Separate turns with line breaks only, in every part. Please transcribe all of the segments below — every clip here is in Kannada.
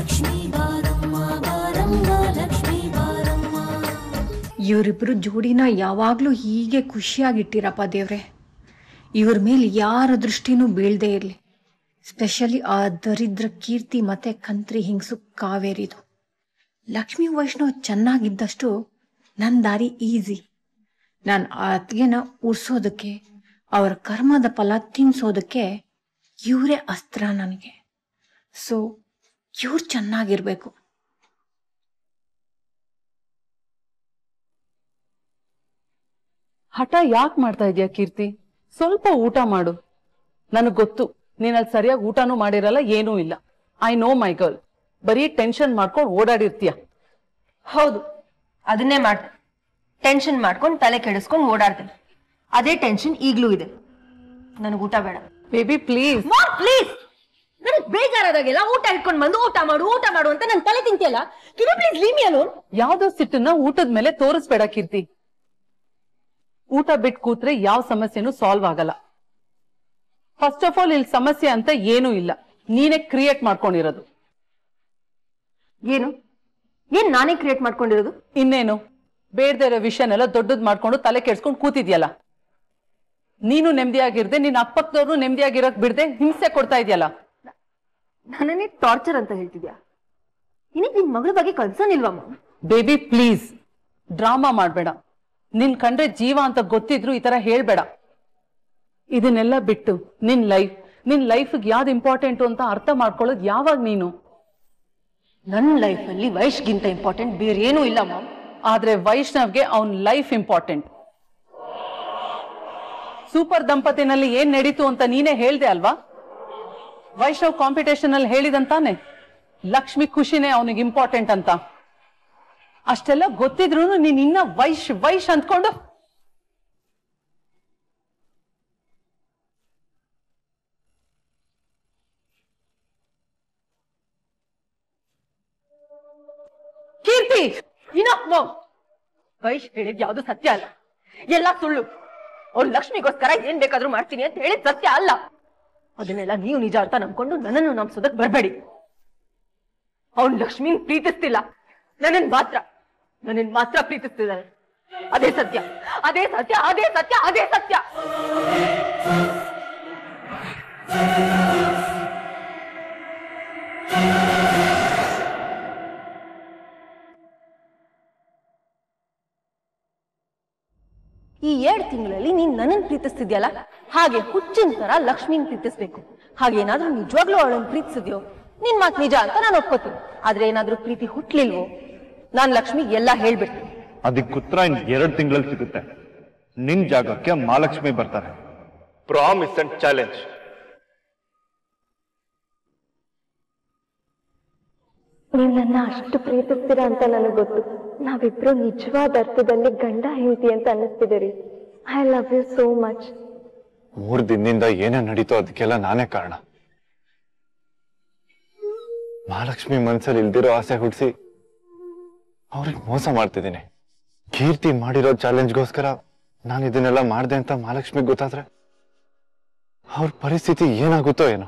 ಲಕ್ಷ್ಮೀ ಬಾರಮ್ಮ ಬಾರಮ್ಮ ಲಕ್ಷ್ಮೀ ಬಾರಮ್ಮ
ಇವರಿಬ್ರು ಜೋಡಿನ ಯಾವಾಗಲೂ ಹೀಗೆ ಖುಷಿಯಾಗಿಟ್ಟಿರಪ್ಪ ದೇವ್ರೆ ಇವ್ರ ಮೇಲೆ ಯಾರ ದೃಷ್ಟಿನೂ ಬೀಳದೇ ಇರಲಿ ಸ್ಪೆಷಲಿ ಆ ದರಿದ್ರ ಕೀರ್ತಿ ಮತ್ತೆ ಕಂತ್ರಿ ಹಿಂಗ್ಸು ಕಾವೇರಿದು ಲಕ್ಷ್ಮೀ ವೈಷ್ಣವ್ ಚೆನ್ನಾಗಿದ್ದಷ್ಟು ನನ್ನ ದಾರಿ ಈಸಿ ನಾನು ಆ ಅತ್ತಿಗೆನ ಉರ್ಸೋದಕ್ಕೆ ಅವ್ರ ಕರ್ಮದ ಫಲ ತಿನ್ಸೋದಕ್ಕೆ ಇವರೇ ಅಸ್ತ್ರ ನನಗೆ ಸೊ ಇವ್ರು ಚೆನ್ನಾಗಿರ್ಬೇಕು
ಹಠ ಯಾಕೆ ಮಾಡ್ತಾ ಇದೀಯ ಕೀರ್ತಿ ಸ್ವಲ್ಪ ಊಟ ಮಾಡು ನನಗ್ ಗೊತ್ತು ನೀನ್ ಅಲ್ಲಿ ಸರಿಯಾಗಿ ಊಟನೂ ಮಾಡಿರಲ್ಲ ಏನೂ ಇಲ್ಲ ಐ ನೋ ಮೈ ಗರ್ಲ್ ಬರೀ ಟೆನ್ಷನ್ ಮಾಡ್ಕೊಂಡು ಓಡಾಡಿರ್ತೀಯ
ಹೌದು ಅದನ್ನೇ ಮಾಡ್ತೆ ಟೆನ್ಷನ್ ಮಾಡ್ಕೊಂಡು ತಲೆ ಕೆಡಿಸ್ಕೊಂಡು ಓಡಾಡ್ತೇನೆ ಅದೇ ಟೆನ್ಷನ್ ಈಗ್ಲೂ ಇದೆ ನನಗೆ ಊಟ ಬೇಡ
ಬೇಬಿ ಪ್ಲೀಸ್
ಪ್ಲೀಸ್ ನನಗೆ ಬೇಜಾರಾದಾಗೆಲ್ಲ ಊಟ ಇಟ್ಕೊಂಡು ಬಂದು ಊಟ ಮಾಡು ಊಟ ಮಾಡು ಅಂತ ನನ್ ತಲೆ ತಿಂತಿಯಲ್ಲ ಕಿವಿ ಪ್ಲೀಸ್ ಲೀವ್ ಮಿ ಅಲೋನ್
ಯಾವ್ದೋ ಸಿಟ್ಟನ್ನ ಊಟದ ಮೇಲೆ ತೋರಿಸ್ಬೇಡ ಕೀರ್ತಿ ಊಟ ಬಿಟ್ಟು ಕೂತ್ರೆ ಯಾವ ಸಮಸ್ಯೆನೂ ಸಾಲ್ವ್ ಆಗಲ್ಲ ಫಸ್ಟ್ ಆಫ್ ಆಲ್ ಇಲ್ಲಿ ಸಮಸ್ಯೆ ಅಂತ ಏನೂ ಇಲ್ಲ ನೀನೇ ಕ್ರಿಯೇಟ್ ಮಾಡ್ಕೊಂಡಿರೋದು
ಏನು ಏನ್ ನಾನೇ ಕ್ರಿಯೇಟ್ ಮಾಡ್ಕೊಂಡಿರೋದು
ಇನ್ನೇನು ಬೇಡದೇ ಇರೋ ವಿಷಯನೆಲ್ಲ ದೊಡ್ಡದ್ ಮಾಡ್ಕೊಂಡು ತಲೆ ಕೆಡ್ಸ್ಕೊಂಡು ಕೂತಿದ್ಯಲ್ಲ ನೀನು ನೆಮ್ಮದಿಯಾಗಿರ್ದೆ ನಿನ್ನ ಅಪ್ಪಕ್ದವ್ರು ನೆಮ್ಮದಿಯಾಗಿರೋಕ್ ಬಿಡದೆ ಹಿಂಸೆ ಕೊಡ್ತಾ ಇದೆಯಲ್ಲ
ನನ್ನನ್ನೇ ಟಾರ್ಚರ್ ಅಂತ ಹೇಳ್ತಿದ್ಯಾ ನಿನಗೆ ನಿನ್ ಮಗಳ ಬಗ್ಗೆ ಕನ್ಸರ್ನ್ ಇಲ್ವಮ್ಮ
ಬೇಬಿ ಪ್ಲೀಸ್ ಡ್ರಾಮಾ ಮಾಡ್ಬೇಡ ನಿನ್ ಕಂಡ್ರೆ ಜೀವ ಅಂತ ಗೊತ್ತಿದ್ರು ಈ ತರ ಹೇಳ್ಬೇಡ ಇದನ್ನೆಲ್ಲ ಬಿಟ್ಟು ನಿನ್ ಲೈಫ್ ನಿನ್ ಲೈಫ್ಗೆ ಯಾವ್ದು ಇಂಪಾರ್ಟೆಂಟು ಅಂತ ಅರ್ಥ ಮಾಡ್ಕೊಳ್ಳೋದು ಯಾವಾಗ ನೀನು
ನನ್ನ ಲೈಫಲ್ಲಿ ವಯಸ್ಗಿಂತ ಇಂಪಾರ್ಟೆಂಟ್ ಬೇರೆ ಏನೂ ಇಲ್ಲ ಮಾಮ್
ಆದ್ರೆ ವೈಷ್ಣವ್ಗೆ ಅವನ್ ಲೈಫ್ ಇಂಪಾರ್ಟೆಂಟ್ ಸೂಪರ್ ದಂಪತಿನಲ್ಲಿ ಏನ್ ನಡೀತು ಅಂತ ನೀನೇ ಹೇಳ್ದೆ ಅಲ್ವಾ ವೈಷ್ಣವ್ ಕಾಂಪಿಟೇಷನ್ ಅಲ್ಲಿ ಹೇಳಿದಂತಾನೆ ಲಕ್ಷ್ಮಿ ಖುಷಿನೇ ಅವನಿಗೆ ಇಂಪಾರ್ಟೆಂಟ್ ಅಂತ ಅಷ್ಟೆಲ್ಲ ಗೊತ್ತಿದ್ರು ನೀನ್ ಇನ್ನ ವೈಶ್ ವೈಶ್ ಅಂದ್ಕೊಂಡು
ಕೀರ್ತಿ ಇನಫ್ ನೋ ವೈಶ್ ಹೇಳಿದ್ ಯಾವ್ದು ಸತ್ಯ ಅಲ್ಲ ಎಲ್ಲ ಸುಳ್ಳು ಅವ್ರು ಲಕ್ಷ್ಮಿಗೋಸ್ಕರ ಏನ್ ಬೇಕಾದ್ರೂ ಮಾಡ್ತೀನಿ ಅಂತ ಹೇಳಿದ್ ಸತ್ಯ ಅಲ್ಲ ಅದನ್ನೆಲ್ಲ ನೀವು ನಿಜ ಅಂತ ನಂಬ್ಕೊಂಡು ನನ್ನನ್ನು ನಂಬಿಸೋದಕ್ ಬರ್ಬೇಡಿ ಅವ್ನ್ ಲಕ್ಷ್ಮಿ ಪ್ರೀತಿಸ್ತಿಲ್ಲ ನನ್ನನ್ ಮಾತ್ರ ನನ್ನನ್ ಮಾತ್ರ ಪ್ರೀತಿಸ್ತಿದ್ದಾನೆ ಅದೇ ಸತ್ಯ ಅದೇ ಸತ್ಯ ಅದೇ ಸತ್ಯ ಅದೇ ಸತ್ಯ ಈ ಎರಡ್ ತಿಂಗಳಲ್ಲಿ ನೀನ್ ನನ್ನನ್ ಪ್ರೀತಿಸ್ತಿದ್ಯಲ್ಲ ಹಾಗೆ ಹುಚ್ಚಿನ ತರ ಲಕ್ಷ್ಮಿನ್ ಪ್ರೀತಿಸ್ಬೇಕು ಹಾಗೆ ಏನಾದ್ರೂ ನಿಜವಾಗ್ಲೂ ಅವಳನ್ನ ಪ್ರೀತಿಸಿದ್ಯೋ ನಿನ್ ಮಾತ್ ನಿಜ ಅಂತ ನಾನು ಒಪ್ಕೋತೀನಿ ಆದ್ರೆ ಏನಾದ್ರೂ ಪ್ರೀತಿ ಹುಟ್ಲಿಲ್ವೋ ನಾನ್ ಲಕ್ಷ್ಮಿ ಎಲ್ಲ ಹೇಳ್ಬಿಡ್ತೀನಿ
ಅದಕ್ಕೆ ಉತ್ತರ ಇನ್ ಎರಡು ತಿಂಗಳಲ್ಲಿ ಸಿಗುತ್ತೆ ನಿನ್ ಜಾಗಕ್ಕೆ ಮಹಾಲಕ್ಷ್ಮಿ ಬರ್ತಾರೆ ಪ್ರಾಮಿಸ್ ಅಂಡ್ ಚಾಲೆಂಜ್
ನೀವು ನನ್ನ ಅಷ್ಟು ಪ್ರೀತಿಸ್ತೀರಾ ಅಂತ ನನಗೆ ಗೊತ್ತು ನಾವಿಬ್ರು ನಿಜವಾದ ಅರ್ಥದಲ್ಲಿ ಗಂಡ ಹೆಂಡತಿ ಅಂತ ಅನ್ನಿಸ್ತಿದೆ ರೀ I love you so much
ಮೂರ್ ದಿನದಿಂದ ಏನೇ ನಡೀತೋ ಅದಕ್ಕೆಲ್ಲ ನಾನೇ ಕಾರಣ ಮಹಾಲಕ್ಷ್ಮಿ ಮನ್ಸಲ್ಲಿ ಇಲ್ದಿರೋ ಆಸೆ ಹುಡ್ಸಿ ಅವ್ರಿಗೆ ಮೋಸ ಮಾಡ್ತಿದ್ದೀನಿ ಕೀರ್ತಿ ಮಾಡಿರೋ ಚಾಲೆಂಜ್ಗೋಸ್ಕರ ನಾನು ಇದನ್ನೆಲ್ಲ ಮಾಡ್ದೆ ಅಂತ ಮಹಾಲಕ್ಷ್ಮಿಗೆ ಗೊತ್ತಾದ್ರೆ ಅವ್ರ ಪರಿಸ್ಥಿತಿ ಏನಾಗುತ್ತೋ ಏನೋ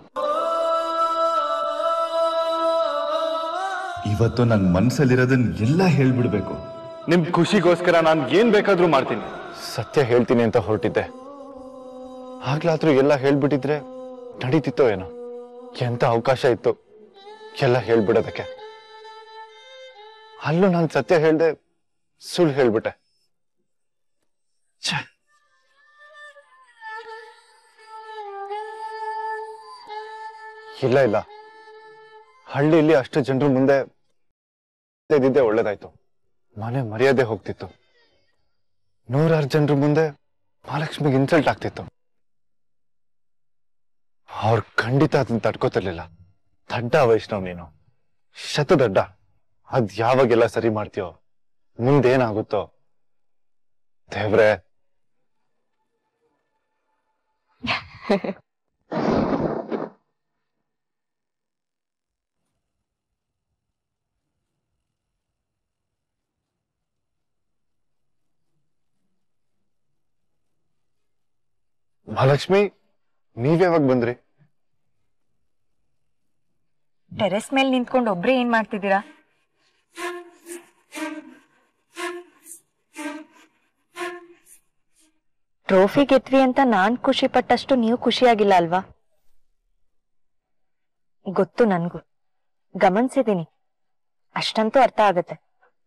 ಇವತ್ತು ನನ್ನ ಮನ್ಸಲ್ಲಿರೋದನ್ನ ಎಲ್ಲ ಹೇಳ್ಬಿಡ್ಬೇಕು
ನಿಮ್ ಖುಷಿಗೋಸ್ಕರ ನಾನು ಏನ್ ಬೇಕಾದ್ರೂ ಮಾಡ್ತೀನಿ ಸತ್ಯ ಹೇಳ್ತೀನಿ ಅಂತ ಹೊರಟಿದ್ದೆ ಆಗ್ಲಾದ್ರೂ ಎಲ್ಲ ಹೇಳ್ಬಿಟ್ಟಿದ್ರೆ ನಡೀತಿತ್ತೋ ಏನೋ ಎಂತ ಅವಕಾಶ ಇತ್ತು ಎಲ್ಲ ಹೇಳ್ಬಿಡೋದಕ್ಕೆ ಅಲ್ಲೂ ನಾನು ಸತ್ಯ ಹೇಳ್ದೆ ಸುಳ್ಳು ಹೇಳ್ಬಿಟ್ಟೆ ಛೆ. ಇಲ್ಲ ಇಲ್ಲ ಹಳ್ಳಿಯಲ್ಲಿ ಅಷ್ಟು ಜನರ ಮುಂದೆ ಇದ್ದಿದ್ದೆ ಒಳ್ಳೇದಾಯ್ತು ಮನೆ ಮರ್ಯಾದೆ ಹೋಗ್ತಿತ್ತು ನೂರಾರು ಜನರ ಮುಂದೆ ಮಹಾಲಕ್ಷ್ಮಿಗೆ ಇನ್ಸಲ್ಟ್ ಆಗ್ತಿತ್ತು ಅವ್ರು ಖಂಡಿತ ಅದನ್ನ ತಡ್ಕೋತಿರ್ಲಿಲ್ಲ ದಡ್ಡ ವೈಷ್ಣವ್ ನೀನು ಶತದಡ್ಡ ಅದ್ ಯಾವಾಗೆಲ್ಲ ಸರಿ ಮಾಡ್ತೀಯೋ ಮುಂದೇನಾಗುತ್ತೋ ದೇವ್ರೆ ಮಹಾಲಕ್ಷ್ಮಿ ನೀವ್ಯಾವಾಗ ಬಂದ್ರಿ
ಟೆರೆಸ್ ಮೇಲೆ ನಿಂತ್ಕೊಂಡು ಒಬ್ರೇ ಏನ್ ಮಾಡ್ತಿದ್ದೀರಾ ಟ್ರೋಫಿ ಗೆದ್ವಿ ಅಂತ ನಾನ್ ಖುಷಿ ಪಟ್ಟಷ್ಟು ನೀವು ಖುಷಿಯಾಗಿಲ್ಲ ಅಲ್ವಾ ಗೊತ್ತು ನನ್ಗೂ ಗಮನಿಸಿದೀನಿ ಅಷ್ಟಂತೂ ಅರ್ಥ ಆಗತ್ತೆ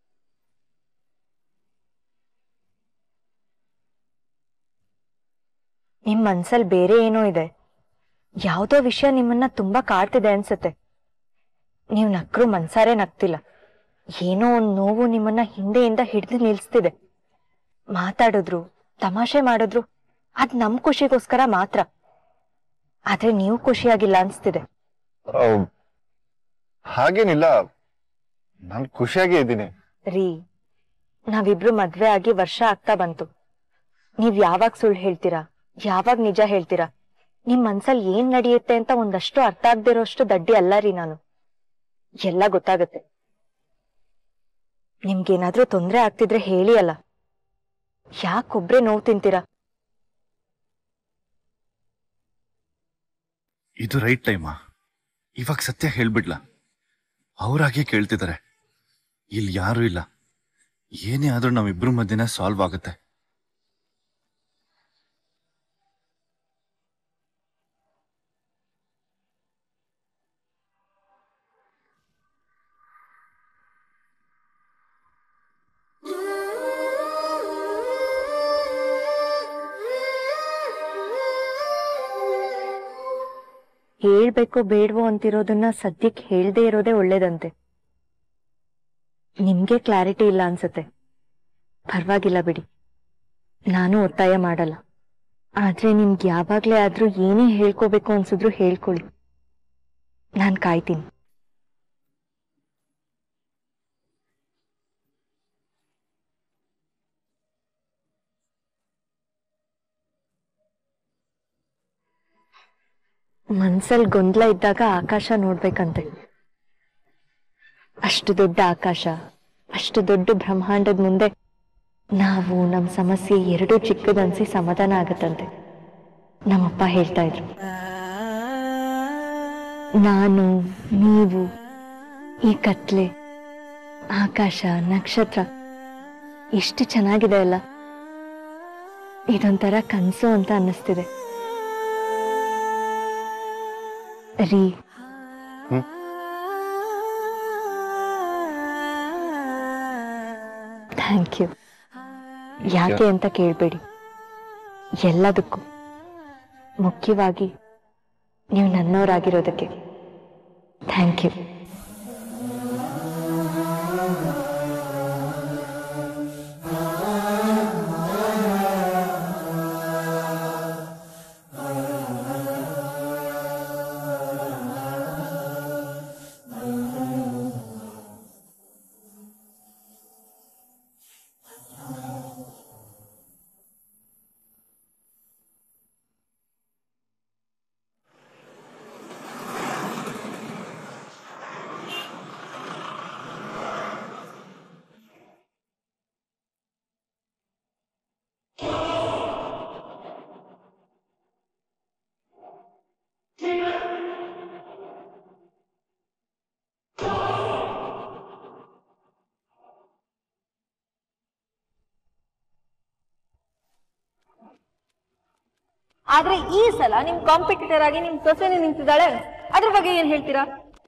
ನಿಮ್ ಮನ್ಸಲ್ ಬೇರೆ ಏನೋ ಇದೆ ಯಾವ್ದೋ ವಿಷಯ ನಿಮ್ಮನ್ನ ತುಂಬಾ ಕಾಡ್ತಿದೆ ಅನ್ಸತ್ತೆ ನೀವ್ ನಕ್ರು ಮನ್ಸಾರೆ ನಗ್ತಿಲ್ಲ ಏನೋ ಒಂದ್ ನೋವು ನಿಮ್ಮನ್ನ ಹಿಂದೆಯಿಂದ ಹಿಡ್ದು ನಿಲ್ಸ್ತಿದೆ ಮಾತಾಡಿದ್ರು ತಮಾಷೆ ಮಾಡಿದ್ರು ಅದ್ ನಮ್ ಖುಷಿಗೋಸ್ಕರ ಮಾತ್ರ ಆದ್ರೆ ನೀವು ಖುಷಿಯಾಗಿಲ್ಲ ಅನ್ಸ್ತಿದೆ
ಅವ್, ಹಾಗೇನಿಲ್ಲ ನಾನು ಖುಷಿಯಾಗೇ ಇದ್ದೀನಿ
ರೀ ನಾವಿಬ್ರು ಮದ್ವೆ ಆಗಿ ವರ್ಷ ಆಗ್ತಾ ಬಂತು ನೀವ್ ಯಾವಾಗ ಸುಳ್ಳು ಹೇಳ್ತೀರಾ ಯಾವಾಗ ನಿಜ ಹೇಳ್ತೀರಾ ನಿಮ್ ಮನ್ಸಲ್ಲಿ ಏನ್ ನಡೆಯುತ್ತೆ ಅಂತ ಒಂದಷ್ಟು ಅರ್ಥ ಆಗ್ದಿರೋಷ್ಟು ದಡ್ಡಿ ಅಲ್ಲ ರೀ ನಾನು ಎಲ್ಲ ಗೊತ್ತಾಗತ್ತೆ ನಿಮ್ಗೇನಾದ್ರೂ ತೊಂದ್ರೆ ಆಗ್ತಿದ್ರೆ ಹೇಳಿ ಅಲ್ಲ ಯಾಕೊಬ್ರೆ ನೋವು ತಿಂತೀರಾ
ಇದು ರೈಟ್ ಟೈಮಾ ಇವಾಗ ಸತ್ಯ ಹೇಳ್ಬಿಡ್ಲಾ ಅವ್ರಾಗೆ ಕೇಳ್ತಿದ್ದಾರೆ ಇಲ್ಲಿ ಯಾರೂ ಇಲ್ಲ ಏನೇ ಆದ್ರೂ ನಮ್ಮಿಬ್ರು ಮಧ್ಯೆ ಸಾಲ್ವ್ ಆಗುತ್ತೆ
ಹೇಳ್ಬೇಕೋ ಬೇಡವೋ ಅಂತಿರೋದನ್ನ ಸದ್ಯಕ್ಕೆ ಹೇಳ್ದೇ ಇರೋದೇ ಒಳ್ಳೇದಂತೆ ನಿಮ್ಗೆ ಕ್ಲಾರಿಟಿ ಇಲ್ಲ ಅನ್ಸತ್ತೆ ಪರವಾಗಿಲ್ಲ ಬಿಡಿ ನಾನು ಒತ್ತಾಯ ಮಾಡಲ್ಲ ಆದ್ರೆ ನಿಮ್ಗೆ ಯಾವಾಗ್ಲೇ ಆದ್ರೂ ಏನೇ ಹೇಳ್ಕೋಬೇಕು ಅನ್ಸಿದ್ರು ಹೇಳ್ಕೊಳ್ಳಿ ನಾನ್ ಕಾಯ್ತೀನಿ ಮನ್ಸಲ್ ಗೊಂದಲ ಇದ್ದಾಗ ಆಕಾಶ ನೋಡ್ಬೇಕಂತೆ ಅಷ್ಟು ದೊಡ್ಡ ಆಕಾಶ ಅಷ್ಟು ದೊಡ್ಡ ಬ್ರಹ್ಮಾಂಡದ ಮುಂದೆ ನಾವು ನಮ್ ಸಮಸ್ಯೆ ಎರಡೂ ಚಿಕ್ಕದನ್ಸಿ ಸಮಾಧಾನ ಆಗತ್ತಂತೆ ನಮ್ಮಪ್ಪ ಹೇಳ್ತಾ ಇದ್ರು ನಾನು ನೀವು ಈ ಕತ್ಲೆ ಆಕಾಶ ನಕ್ಷತ್ರ ಎಷ್ಟು ಚೆನ್ನಾಗಿದೆ ಅಲ್ಲ ಇದೊಂಥರ ಕನ್ಸು ಅಂತ ಅನ್ನಿಸ್ತಿದೆ ರೀ ಥ್ಯಾಂಕ್ ಯು ಯಾಕೆ ಅಂತ ಕೇಳಬೇಡಿ ಎಲ್ಲದಕ್ಕೂ ಮುಖ್ಯವಾಗಿ ನೀವು ನನ್ನವರಾಗಿರೋದಕ್ಕೆ ಥ್ಯಾಂಕ್ ಯು
ಆದ್ರೆ ಈ ಸಲ ನಿಮ್ ಕಾಂಪಿಟೇಟರ್ ಆಗಿ ನಿಮ್ ಸೊಸೆನೆ ನಿಂತಿದ್ದಾಳೆ ಅದ್ರ ಬಗ್ಗೆ ಏನ್ ಹೇಳ್ತೀರಾ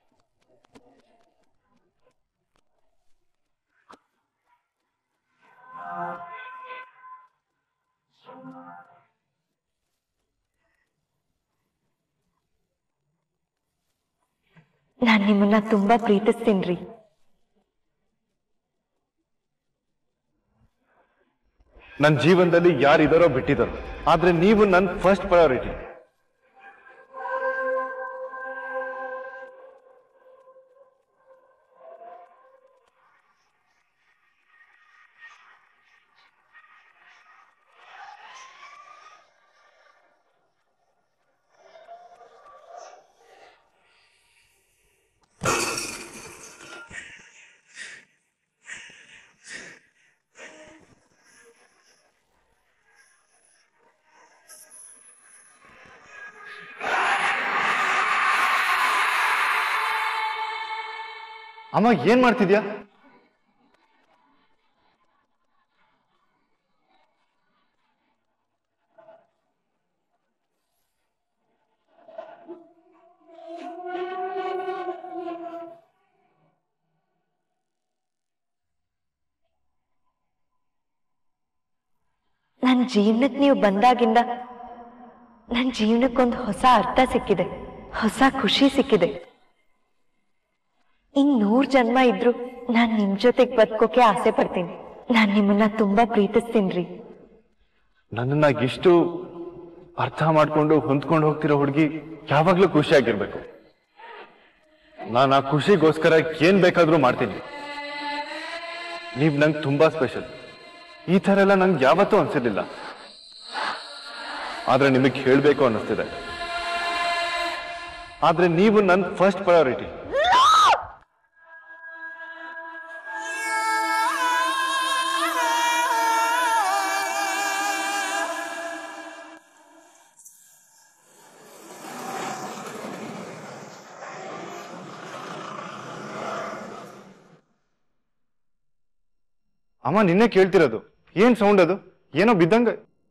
ನಾನ್ ನಿಮ್ಮನ್ನ ತುಂಬಾ ಪ್ರೀತಿಸ್ತೀನ್ರಿ
ನನ್ನ ಜೀವನದಲ್ಲಿ ಯಾರಿದಾರೋ ಬಿಟ್ಟಿದ್ದಾರೆ ಆದ್ರೆ ನೀವು ನನ್ನ ಫಸ್ಟ್ ಪ್ರಯಾರಿಟಿ ಅಮ್ಮ ಏನ್ ಮಾಡ್ತಿದ್ಯಾ
ನನ್ನ ಜೀವನಕ್ಕೆ ನೀವು ಬಂದಾಗಿಂದ ನನ್ನ ಜೀವನಕ್ಕೊಂದು ಹೊಸ ಅರ್ಥ ಸಿಕ್ಕಿದೆ ಹೊಸ ಖುಷಿ ಸಿಕ್ಕಿದೆ ಇನ್ ನೂರ್ ಜನ್ಮ ಇದ್ರು ನಾನ್ ನಿಮ್ ಜೊತೆಗ್ ಬದುಕೋಕೆ ಆಸೆ ಪಡ್ತೀನಿ ನಾನ್ ನಿಮ್ಮನ್ನ ತುಂಬಾ ಪ್ರೀತಿಸ್ತೀನ್ರಿ
ನನ್ನನ್ನ ಇಷ್ಟು ಅರ್ಥ ಮಾಡ್ಕೊಂಡು ಹೊಂದ್ಕೊಂಡು ಹೋಗ್ತಿರೋ ಹುಡುಗಿ ಯಾವಾಗ್ಲೂ ಖುಷಿಯಾಗಿರ್ಬೇಕು ನಾನು ಆ ಖುಷಿಗೋಸ್ಕರ ಏನ್ ಬೇಕಾದ್ರೂ ಮಾಡ್ತೀನಿ ನೀವ್ ನಂಗೆ ತುಂಬಾ ಸ್ಪೆಷಲ್ ಈ ತರ ಎಲ್ಲ ನಂಗೆ ಯಾವತ್ತೂ ಅನ್ಸಿರ್ಲಿಲ್ಲ ಆದ್ರೆ ನಿಮಗೆ ಹೇಳ್ಬೇಕು ಅನ್ನಿಸ್ತಿದೆ ಆದ್ರೆ ನೀವು ನನ್ ಫಸ್ಟ್ ಪ್ರಯಾರಿಟಿ ಅಮ್ಮ ನಿನ್ನೆ ಕೇಳ್ತಿರೋದು ಏನ್ ಸೌಂಡ್ ಅದು ಏನೋ ಬಿದ್ದಂಗ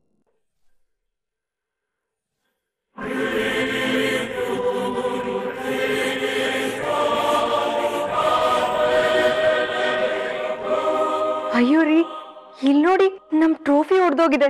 ಅಯ್ಯೋ ರೀ ಇಲ್ ನೋಡಿ ನಮ್ ಟ್ರೋಫಿ ಹೊಡೆದೋಗಿದೆ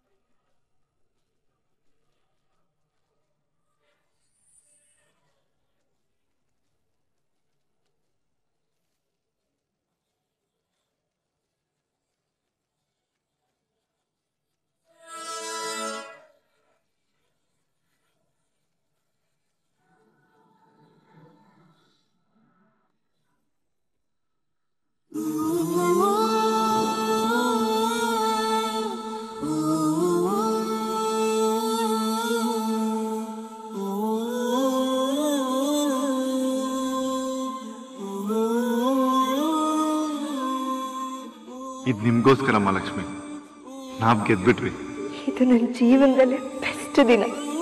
ಇದ್ ನಿಮ್ಗೋಸ್ಕರ ಮಹಾಲಕ್ಷ್ಮಿ ನಾವ್ ಗೆದ್ಬಿಟ್ವಿ
ಇದು ನನ್ನ ಜೀವನದಲ್ಲಿ ಬೆಸ್ಟ್ ದಿನ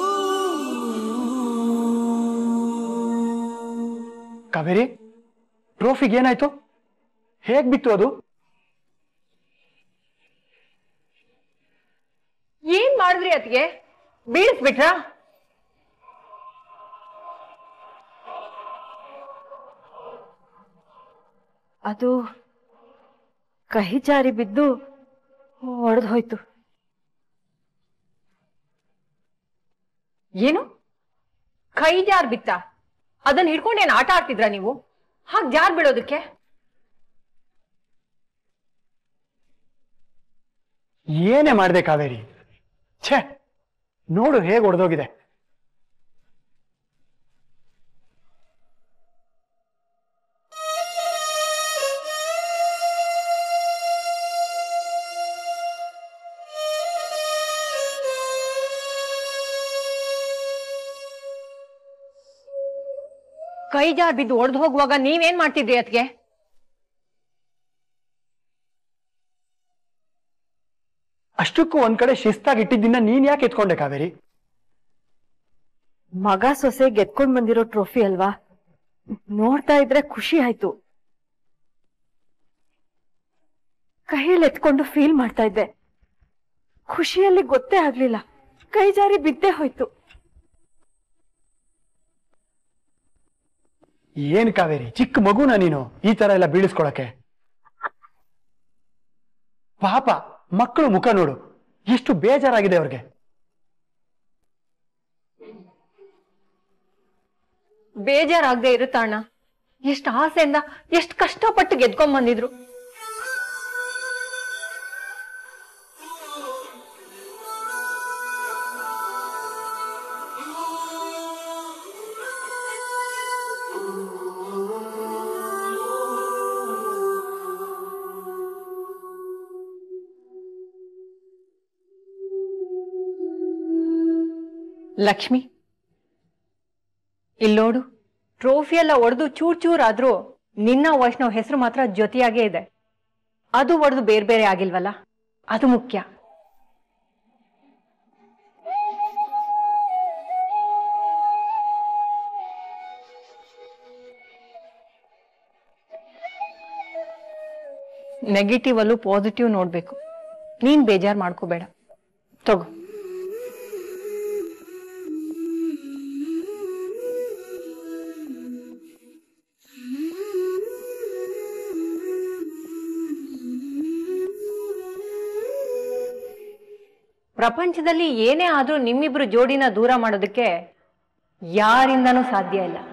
ಕಾವೇರಿ ಟ್ರೋಫಿಗೆ ಏನಾಯ್ತು ಹೇಗ್ ಬಿತ್ತು ಅದು
ಏನ್ ಮಾಡಿದ್ರಿ ಅದ್ಗೆ ಬೀಳಿಸ್ಬಿಟ್ರಾ
ಅದು ಕಹಿ ಜಾರಿ ಬಿದ್ದು ಒಡೆದು ಹೋಯ್ತು
ಏನು ಕೈ ಜಾರ್ ಬಿತ್ತ ಅದನ್ನ ಹಿಡ್ಕೊಂಡು ಏನ್ ಆಟ ಆಡ್ತಿದ್ರಾ ನೀವು ಹಾಗ್ ಜಾರ್ ಬೀಳೋದಕ್ಕೆ
ಏನೇ ಮಾಡಿದೆ ಕಾವೇರಿ ಛೇ ನೋಡು ಹೇಗ್ ಒಡೆದೋಗಿದೆ
ಕೈ ಜಾರ್ ಬಿದ್ದು ಒಡೆದು ಹೋಗುವಾಗ ನೀವೇನ್ ಮಾಡ್ತಿದ್ರಿ ಅದ್ಗೆ
ಅಷ್ಟಕ್ಕೂ ಒಂದ್ ಕಡೆ ಶಿಸ್ತಾಗಿ ಇಟ್ಟಿದ್ದನ್ನ ನೀನ್ ಯಾಕೆ ಎತ್ಕೊಂಡೆ ಕಾವೇರಿ
ಮಗ ಸೊಸೆ ಗೆದ್ಕೊಂಡ್ ಬಂದಿರೋ ಟ್ರೋಫಿ ಅಲ್ವಾ ನೋಡ್ತಾ ಇದ್ರೆ ಖುಷಿ ಆಯ್ತು ಕೈಯಲ್ಲಿ ಎತ್ಕೊಂಡು ಫೀಲ್ ಮಾಡ್ತಾ ಇದ್ದೆ ಖುಷಿಯಲ್ಲಿ ಗೊತ್ತೇ ಆಗ್ಲಿಲ್ಲ ಕೈ ಜಾರಿ ಬಿದ್ದೇ ಹೋಯ್ತು
ಏನ್ ಕಾವೇರಿ ಚಿಕ್ಕ ಮಗುನ ನೀನು ಈ ತರ ಎಲ್ಲ ಬೀಳಿಸ್ಕೊಳಕ್ಕೆ ಪಾಪ ಮಕ್ಕಳು ಮುಖ ನೋಡು ಎಷ್ಟು ಬೇಜಾರಾಗಿದೆ ಅವ್ರಿಗೆ
ಬೇಜಾರಾಗದೆ ಇರುತ್ತಾ ಅಣ್ಣ ಎಷ್ಟ್ ಆಸೆಯಿಂದ ಎಷ್ಟ್ ಕಷ್ಟಪಟ್ಟು ಗೆದ್ಕೊಂಡ್ ಬಂದಿದ್ರು ಲಕ್ಷ್ಮಿ ಇಲ್ಲೋಡು ಟ್ರೋಫಿ ಎಲ್ಲ ಒಡೆದು ಚೂರ್ ಚೂರ್ ಆದ್ರೂ ನಿನ್ನ ವೈಷ್ಣವ್ ಹೆಸರು ಮಾತ್ರ ಜೊತೆಯಾಗೇ ಇದೆ ಅದು ಒಡೆದು ಬೇರೆ ಬೇರೆ ಆಗಿಲ್ವಲ್ಲ ಅದು ಮುಖ್ಯ
ನೆಗೆಟಿವ್ ಅಲ್ಲೂ ಪಾಸಿಟಿವ್ ನೋಡ್ಬೇಕು ನೀನ್ ಬೇಜಾರ್ ಮಾಡ್ಕೋಬೇಡ ತಗೋ ಪ್ರಪಂಚದಲ್ಲಿ ಏನೇ ಆದ್ರೂ ನಿಮ್ಮಿಬ್ರು ಜೋಡಿನ ದೂರ ಮಾಡೋದಕ್ಕೆ ಯಾರಿಂದನೂ ಸಾಧ್ಯ ಇಲ್ಲ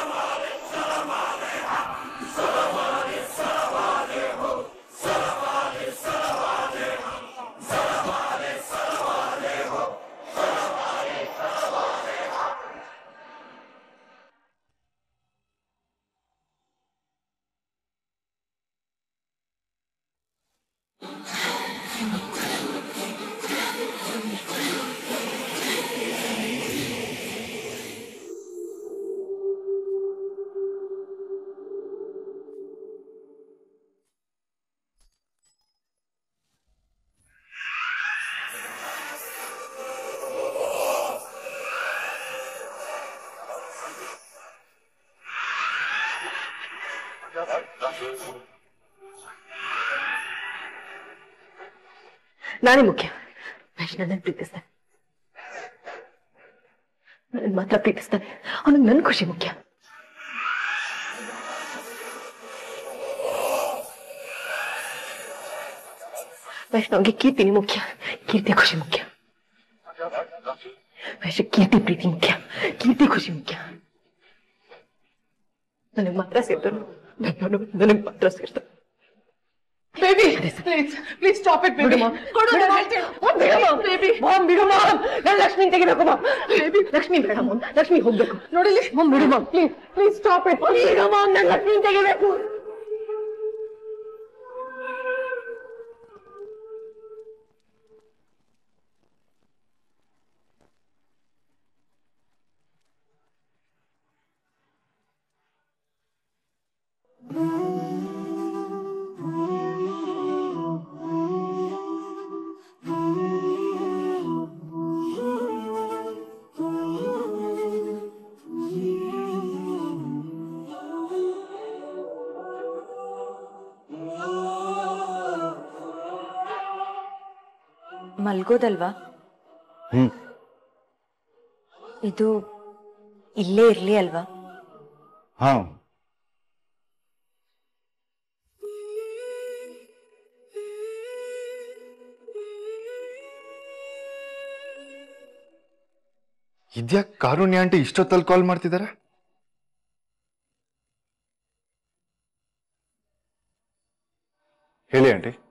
ನಾನೇ ಮುಖ್ಯ ಮಹೇಶ್ ನನ್ನ ಪ್ರೀತಿಸ್ತಾನೆ ನನ್ನ ಮಾತ್ರ ಪ್ರೀತಿಸ್ತಾನೆ ಅವನಿಗೆ ನನ್ನ ಖುಷಿ ಮುಖ್ಯ ವೈಷ್ಣವ್ಗೆ ಕೀರ್ತಿನಿ ಮುಖ್ಯ ಕೀರ್ತಿ ಖುಷಿ ಮುಖ್ಯ ವೈಶ್ ಕೀರ್ತಿ ಪ್ರೀತಿ ಮುಖ್ಯ ಕೀರ್ತಿ ಖುಷಿ ಮುಖ್ಯ ನನಗೆ ಮಾತ್ರ ಸೇರ್ತಾನೆ ನನಗೆ ಮಾತ್ರ ಸೇರ್ತಾನೆ
baby please please stop it baby ಕೊಡು ನಾನು ಹೇಳ್ತೀನಿ.
ಬೇಬಿ ಮಾಮ್ ಬಿಡು ಮಾಮ್ ನಾನು ಲಕ್ಷ್ಮಿ ತೆಗಿಬೇಕು ಮಾಮ್ ಬೇಬಿ ಲಕ್ಷ್ಮಿ ಬೇಡ ಮಾಮ್ ಲಕ್ಷ್ಮಿ ಹೋಗ್ಬೇಕು
ನೋಡಿಲಿ
ಮಾಮ್ ಬಿಡು mom
please please stop it
ಬಿಡು ಮಾಮ್ ನಾನು ಲಕ್ಷ್ಮಿ ತೆಗಿಬೇಕು
ಮಲ್ಗೋದಲ್ವಾ
ಹ್ಮ್
ಇದು ಇಲ್ಲೇ ಇರ್ಲಿ ಅಲ್ವಾ
ಹಾ ಇದ್ಯಾಕ್ ಕಾರುಣ್ಯ ಆಂಟಿ ಇಷ್ಟೊತ್ತಲ್ಲಿ ಕಾಲ್ ಮಾಡ್ತಿದ್ದಾರೆ ಹೇಳಿ ಆಂಟಿ